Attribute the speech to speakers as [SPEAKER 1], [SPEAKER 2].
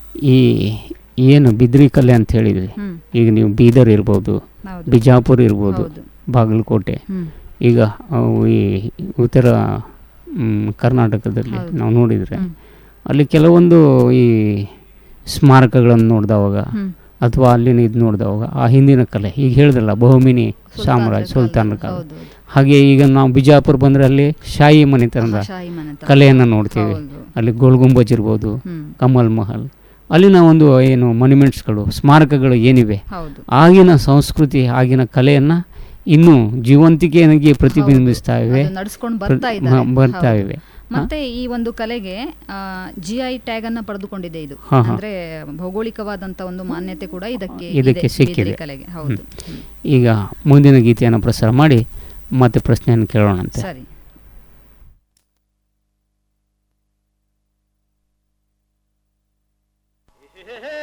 [SPEAKER 1] ಈ ಏನು ಬಿದ್ರಿ ಕಲೆ ಅಂತ ಹೇಳಿದ್ರಿ
[SPEAKER 2] ಹ್ಮ್.
[SPEAKER 1] ಈಗ ನೀವು ಬೀದರ್ ಇರ್ಬೋದು
[SPEAKER 2] ಹೌದು.
[SPEAKER 1] ಬಿಜಾಪುರ ಇರ್ಬೋದು
[SPEAKER 2] ಹೌದು.
[SPEAKER 1] ಬಾಗಲಕೋಟೆ
[SPEAKER 2] ಹ್ಮ್.
[SPEAKER 1] ಈಗ ಅವು ಈ ಉತ್ತರ ಮ್, ಕರ್ನಾಟಕದಲ್ಲಿ
[SPEAKER 2] ಹೌದು.
[SPEAKER 1] ನಾವು ನೋಡಿದರೆ
[SPEAKER 2] ಹ್ಮ್.
[SPEAKER 1] ಅಲ್ಲಿ ಕೆಲವೊಂದು ಈ ಸ್ಮಾರಕಗಳನ್ನು ನೋಡಿದವಾಗ
[SPEAKER 2] ಹ್ಮ್.
[SPEAKER 1] ಅಥವಾ ಅಲ್ಲಿನ ಇದು ನೋಡಿದವಾಗ ಆ ಹಿಂದಿನ ಕಲೆ ಈಗ ಹೇಳಿದ್ರಲ್ಲ ಬಹುಮಿನಿ ಸಾಮ್ರಾಜ್ಯ ಸುಲ್ತಾನ ಕಾಲ
[SPEAKER 2] ಹೌದು, ಹೌದು.
[SPEAKER 1] ಹಾಗೆ ಈಗ ನಾವು ಬಿಜಾಪುರ ಬಂದರೆ ಅಲ್ಲಿ ಶಾಹಿ ಮನೆತನದ
[SPEAKER 2] ಶಾಹಿ ಮನೆತನ.
[SPEAKER 1] ಕಲೆಯನ್ನು ನೋಡ್ತೀವಿ
[SPEAKER 2] ಹೌದು.
[SPEAKER 1] ಅಲ್ಲಿ ಗೋಲ್ ಗುಂಬಜ್ ಇರ್ಬೋದು
[SPEAKER 2] ಹ್ಮ್.
[SPEAKER 1] ಕಮಲ್ ಮಹಲ್ ಅಲ್ಲಿನ ಒಂದು ಏನು ಮೊನ್ಯುಮೆಂಟ್ಸ್ಗಳು ಸ್ಮಾರಕಗಳು ಏನಿವೆ
[SPEAKER 2] ಹೌದು.
[SPEAKER 1] ಆಗಿನ ಸಂಸ್ಕೃತಿ ಆಗಿನ ಕಲೆಯನ್ನು ಇನ್ನೂ ಜೀವಂತಿಕೆಯಾಗಿ ಪ್ರತಿಬಿಂಬಿಸ್ತಾ ಇವೆ
[SPEAKER 2] ಅದು ನಡ್ಸ್ಕೊಂಡು
[SPEAKER 1] ಪ್ರ-
[SPEAKER 2] ಬರ್ತಾ
[SPEAKER 1] ಮ-
[SPEAKER 2] ಇದ್ದಾರೆ.
[SPEAKER 1] ಬರ್ತಾ
[SPEAKER 2] ಹೌದು.
[SPEAKER 1] ಇವೆ
[SPEAKER 2] ಮತ್ತೆ ಈ ಒಂದು ಕಲೆಗೆ ಜಿ ಐ ಟ್ಯಾಗ್ ಅನ್ನ ಪಡೆದುಕೊಂಡಿದೆ ಇದು
[SPEAKER 1] ಹಾ, ಹಾ.
[SPEAKER 2] ಅಂದ್ರೆ ಭೌಗೋಳಿಕವಾದಂತ ಒಂದು ಮಾನ್ಯತೆ ಕೂಡ ಇದಕ್ಕೆ
[SPEAKER 1] ಇದಕ್ಕೆ
[SPEAKER 2] ಇದೆ,
[SPEAKER 1] ಸಿಕ್ಕಿದೆ
[SPEAKER 2] ಬಿದಿರೆ ಕಲೆಗೆ ಹೌದು
[SPEAKER 1] ಹ್ಮ್. ಈಗ ಮುಂದಿನ ಗೀತೆಯನ್ನು ಪ್ರಸಾರ ಮಾಡಿ ಮತ್ತೆ ಪ್ರಶ್ನೆಯನ್ನು ಕೇಳೋಣಂತೆ
[SPEAKER 2] ಸರಿ
[SPEAKER 3] ಹೇ